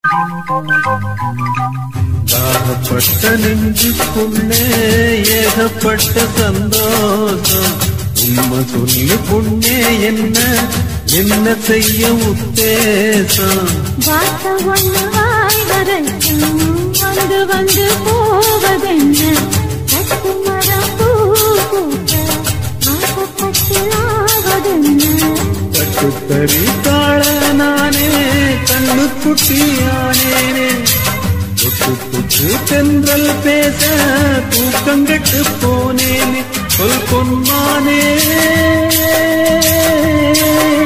தாகப்பட்ட நெஞ்சுக்குள்ளே ஏகப்பட்ட சந்தோஷம் உண்மை சொல்லி பொண்ணே என்ன என்ன செய்ய உத்தேசம் வார்த்தை ஒண்ணு வாய் வரைக்கும் வந்து வந்து போவதென்ன கட்டு மரம் பூ பூக்க ஆசைப்பட்டு ஆவதென்ன கட்டுத்தறி தாழ நானே கண்ணு குட்டியானேனே தொட்டு தொட்டு தென்றல் பேச தூக்கங்கட்டு போனேனே சொல் பொன்மானே